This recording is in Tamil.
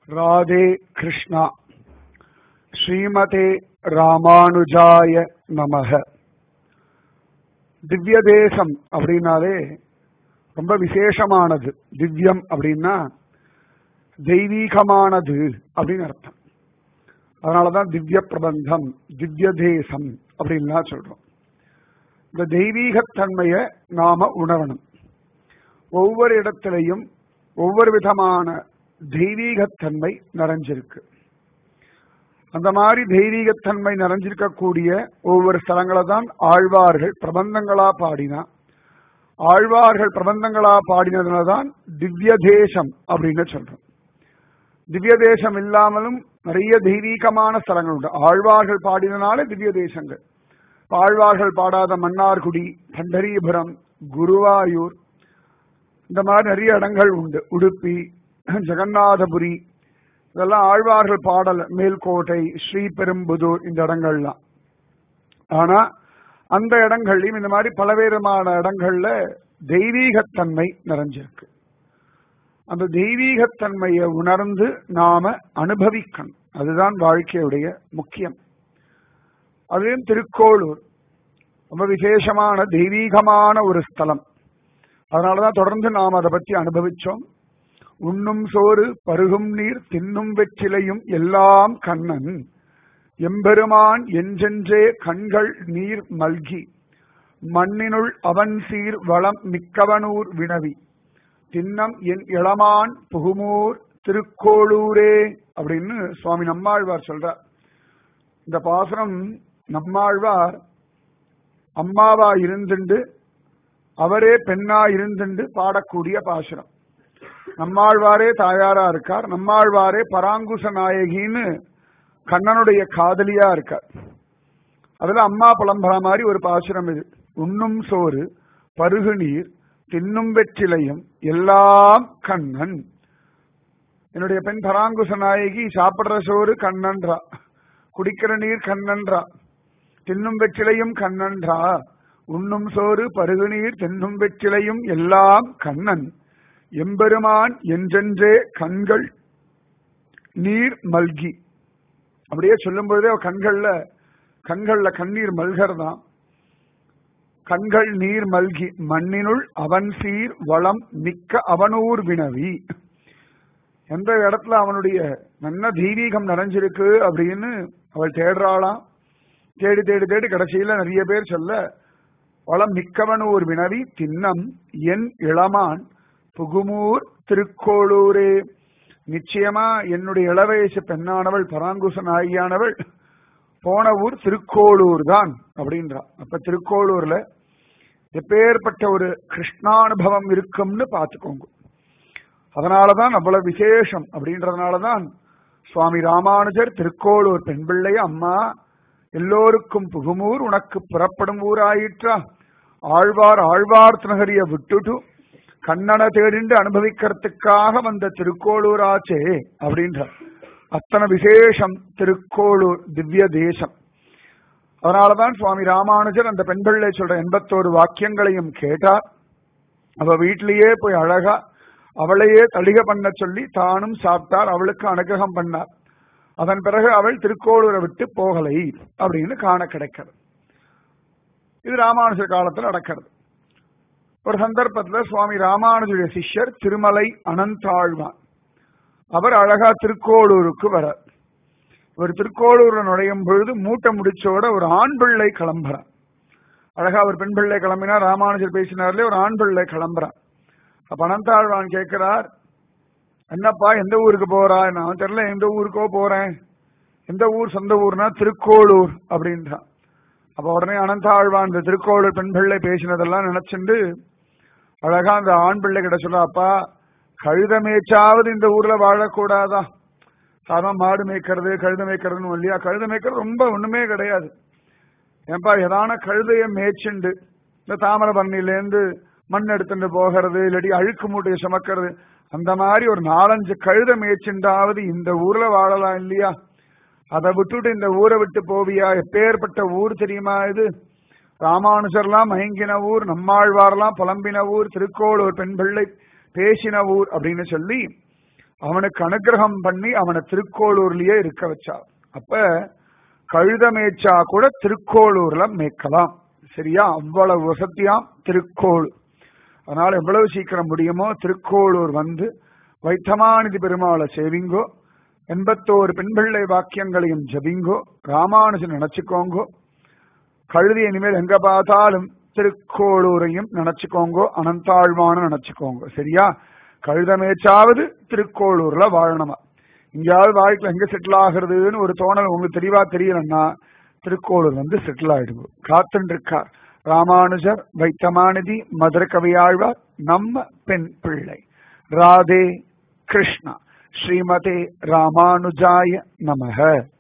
ராதே கிருஷ்ணா ஸ்ரீமதே ராமானுஜாய நமக திவ்ய தேசம் அப்படின்னாலே ரொம்ப விசேஷமானது திவ்யம் அப்படின்னா தெய்வீகமானது அப்படின்னு அர்த்தம் அதனாலதான் திவ்ய பிரபந்தம் திவ்ய தேசம் அப்படின்லாம் சொல்றோம் இந்த தெய்வீகத்தன்மையை நாம உணரணும் ஒவ்வொரு இடத்திலையும் ஒவ்வொரு விதமான தெய்வீகத்தன்மை நிறைஞ்சிருக்கு அந்த மாதிரி தெய்வீகத்தன்மை நிறைஞ்சிருக்கக்கூடிய ஒவ்வொரு ஸ்தலங்களை தான் ஆழ்வார்கள் பிரபந்தங்களா பாடினா ஆழ்வார்கள் பிரபந்தங்களா பாடினதுனால தான் திவ்ய தேசம் அப்படின்னு சொல்றோம் திவ்ய தேசம் இல்லாமலும் நிறைய தெய்வீகமான ஸ்தலங்கள் உண்டு ஆழ்வார்கள் பாடினாலே திவ்ய தேசங்கள் ஆழ்வார்கள் பாடாத மன்னார்குடி பண்டரீபுரம் குருவாயூர் இந்த மாதிரி நிறைய இடங்கள் உண்டு உடுப்பி ஜெகநாதபுரி இதெல்லாம் ஆழ்வார்கள் பாடல் மேல்கோட்டை ஸ்ரீபெரும்புதூர் இந்த இடங்கள்லாம் ஆனா அந்த இடங்கள்லயும் இந்த மாதிரி பலவேறுமான இடங்கள்ல தெய்வீகத்தன்மை நிறைஞ்சிருக்கு அந்த தெய்வீகத்தன்மையை உணர்ந்து நாம அனுபவிக்கணும் அதுதான் வாழ்க்கையுடைய முக்கியம் அதுவும் திருக்கோளூர் ரொம்ப விசேஷமான தெய்வீகமான ஒரு ஸ்தலம் அதனாலதான் தொடர்ந்து நாம் அதை பற்றி அனுபவிச்சோம் உண்ணும் சோறு பருகும் நீர் தின்னும் வெற்றிலையும் எல்லாம் கண்ணன் எம்பெருமான் என்றென்றே கண்கள் நீர் மல்கி மண்ணினுள் அவன் சீர் வளம் மிக்கவனூர் வினவி தின்னம் என் இளமான் புகுமூர் திருக்கோளூரே அப்படின்னு சுவாமி நம்மாழ்வார் சொல்றார் இந்த பாசுரம் நம்மாழ்வார் அம்மாவா இருந்துண்டு அவரே பெண்ணா இருந்துண்டு பாடக்கூடிய பாசுரம் நம்மாழ்வாரே தாயாரா இருக்கார் நம்மாழ்வாரே பராங்குச நாயகின்னு கண்ணனுடைய காதலியா இருக்கார் அதுல அம்மா புலம்புற மாதிரி ஒரு பாசுரம் இது உண்ணும் சோறு பருகு நீர் தின்னும் வெற்றிலையும் எல்லாம் கண்ணன் என்னுடைய பெண் பராங்குச நாயகி சாப்பிடுற சோறு கண்ணன்றா குடிக்கிற நீர் கண்ணன்றா தின்னும் வெற்றிலையும் கண்ணன்றா உண்ணும் சோறு பருகு நீர் தென்னும் வெற்றிலையும் எல்லாம் கண்ணன் எம்பெருமான் என்றென்றே கண்கள் நீர் மல்கி அப்படியே சொல்லும் பொழுதே கண்கள்ல கண்கள்ல கண்ணீர் மல்கர்தான் கண்கள் நீர் மல்கி மண்ணினுள் அவன் சீர் வளம் மிக்க அவனூர் வினவி எந்த இடத்துல அவனுடைய நல்ல தெய்வீகம் நிறைஞ்சிருக்கு அப்படின்னு அவள் தேடுறாளாம் தேடி தேடி தேடி கடைசியில நிறைய பேர் சொல்ல வளம் மிக்கவனூர் வினவி தின்னம் என் இளமான் புகுமூர் திருக்கோளூரே நிச்சயமா என்னுடைய இளவயசு பெண்ணானவள் பராங்குச நாயகியானவள் போன ஊர் திருக்கோளூர் தான் அப்படின்றா அப்ப திருக்கோளூர்ல எப்பேற்பட்ட ஒரு கிருஷ்ணானுபவம் இருக்கும்னு பார்த்துக்கோங்க அதனாலதான் அவ்வளவு விசேஷம் அப்படின்றதுனாலதான் சுவாமி ராமானுஜர் திருக்கோளூர் பெண் பிள்ளை அம்மா எல்லோருக்கும் புகுமூர் உனக்கு புறப்படும் ஊராயிற்றா ஆழ்வார் ஆழ்வார் நகரிய விட்டுட்டு கண்ணனை தேடிண்டு அனுபவிக்கிறதுக்காக வந்த திருக்கோளூராச்சே அப்படின்ற அத்தனை விசேஷம் திருக்கோளூர் திவ்ய தேசம் அதனாலதான் சுவாமி ராமானுஜர் அந்த பெண் பிள்ளை சொல்ற எண்பத்தோரு வாக்கியங்களையும் கேட்டார் அவ வீட்டிலேயே போய் அழகா அவளையே தளிக பண்ண சொல்லி தானும் சாப்பிட்டார் அவளுக்கு அனுகிரகம் பண்ணார் அதன் பிறகு அவள் திருக்கோளூரை விட்டு போகலை அப்படின்னு காண கிடைக்கிறது இது ராமானுஜர் காலத்தில் நடக்கிறது ஒரு சந்தர்ப்பத்தில் சுவாமி ராமானுஜருடைய சிஷ்யர் திருமலை அனந்தாழ்வான் அவர் அழகா திருக்கோளூருக்கு வர இவர் திருக்கோளூர்ல நுழையும் பொழுது மூட்டை முடிச்சோட ஒரு ஆண் பிள்ளை கிளம்புறான் அழகா ஒரு பெண் பிள்ளை கிளம்பினா ராமானுஜர் பேசினார்ல ஒரு ஆண் பிள்ளை கிளம்புறான் அப்ப அனந்தாழ்வான் கேட்கிறார் என்னப்பா எந்த ஊருக்கு போறா நான் தெரியல எந்த ஊருக்கோ போறேன் எந்த ஊர் சொந்த ஊர்னா திருக்கோளூர் அப்படின்றான் அப்ப உடனே அனந்தாழ்வான் இந்த திருக்கோளூர் பெண் பிள்ளை பேசினதெல்லாம் நினைச்சுண்டு அழகா அந்த ஆண் பிள்ளை கிட்ட சொல்றாப்பா கழுத மேய்ச்சாவது இந்த ஊர்ல வாழக்கூடாதா சாதாரண மாடு மேய்க்கிறது கழுத மேய்க்கிறதுன்னு இல்லையா கழுத மேய்க்கிறது ரொம்ப ஒண்ணுமே கிடையாது ஏன்பா ஏதான கழுதைய மேய்ச்சுண்டு இந்த தாமிரபரணிலேருந்து மண் எடுத்துட்டு போகிறது இல்லாட்டி அழுக்கு மூட்டையை சுமக்கிறது அந்த மாதிரி ஒரு நாலஞ்சு கழுத மேய்ச்சிண்டாவது இந்த ஊர்ல வாழலாம் இல்லையா அதை விட்டுட்டு இந்த ஊரை விட்டு போவியா எப்பேற்பட்ட ஊர் தெரியுமா இது ராமானுஜர்லாம் மயங்கின ஊர் நம்மாழ்வார்லாம் புலம்பின ஊர் திருக்கோளூர் பெண் பிள்ளை பேசின ஊர் அப்படின்னு சொல்லி அவனுக்கு அனுகிரகம் பண்ணி அவனை திருக்கோளூர்லயே இருக்க வச்சா அப்ப கழுத மேய்ச்சா கூட திருக்கோளூர்ல மேய்க்கலாம் சரியா அவ்வளவு வசதியாம் திருக்கோள் அதனால எவ்வளவு சீக்கிரம் முடியுமோ திருக்கோளூர் வந்து வைத்தமாநிதி பெருமாளை சேவிங்கோ எண்பத்தோரு பெண்பிள்ளை வாக்கியங்களையும் ஜபிங்கோ ராமானுஜன் நினைச்சுக்கோங்கோ கழுதி இனிமேல் எங்க பார்த்தாலும் திருக்கோளூரையும் நினைச்சுக்கோங்கோ அனந்தாழ்வான நினைச்சுக்கோங்க சரியா கழுதமேச்சாவது திருக்கோளூர்ல வாழணுமா இங்கேயாவது வாழ்க்கையில் எங்க செட்டில் ஆகுறதுன்னு ஒரு தோணல் உங்களுக்கு தெளிவா தெரியலன்னா திருக்கோளூர் வந்து செட்டில் ஆயிடுவோம் காத்துட்டு இருக்கார் ராமானுஜர் வைத்தமாநிதி மதுர கவியாழ்வார் நம்ம பெண் பிள்ளை ராதே கிருஷ்ணா ஸ்ரீமதே ராமானுஜாய நமக